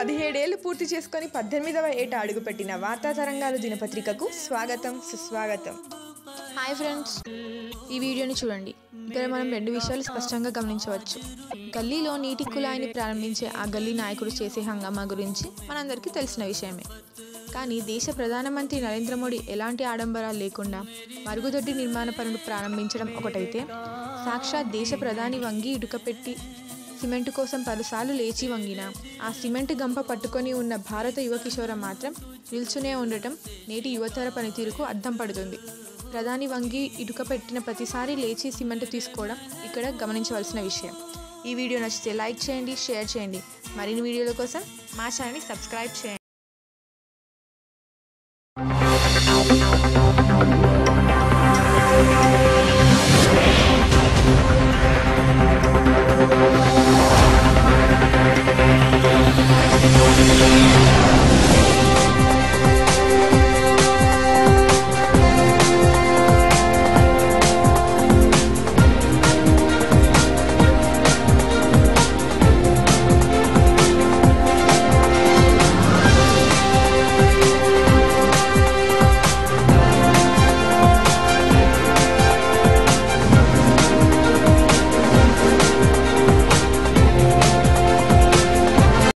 పదిహేడేళ్లు పూర్తి చేసుకొని పద్దెనిమిదవ ఏట అడుగుపెట్టిన వార్తా తరంగాలు దినపత్రికకు స్వాగతం సుస్వాగతం హాయ్ ఫ్రెండ్స్ ఈ వీడియోని చూడండి ఇక్కడ మనం రెండు విషయాలు స్పష్టంగా గమనించవచ్చు గల్లీలో నీటి కుళాయిని ప్రారంభించే ఆ గల్లీ నాయకుడు చేసే హంగామా గురించి మనందరికీ తెలిసిన విషయమే కానీ దేశ ప్రధానమంత్రి నరేంద్ర మోడీ ఎలాంటి ఆడంబరాలు లేకుండా మరుగుదొడ్డి నిర్మాణ పనులు ప్రారంభించడం ఒకటైతే సాక్షాత్ దేశ ప్రధాని వంగి ఇటుకపెట్టి సిమెంట్ కోసం పలుసార్లు లేచి వంగిన ఆ సిమెంట్ గంప పట్టుకొని ఉన్న భారత యువ కిషోర మాత్రం నిల్చునే ఉండటం నేటి యువతర పనితీరుకు అద్దం పడుతుంది ప్రధాని వంగి ఇటుక పెట్టిన ప్రతిసారి లేచి సిమెంట్ తీసుకోవడం ఇక్కడ గమనించవలసిన విషయం ఈ వీడియో నచ్చితే లైక్ చేయండి షేర్ చేయండి మరిన్ని వీడియోల కోసం మా ఛానల్ని సబ్స్క్రైబ్ చేయండి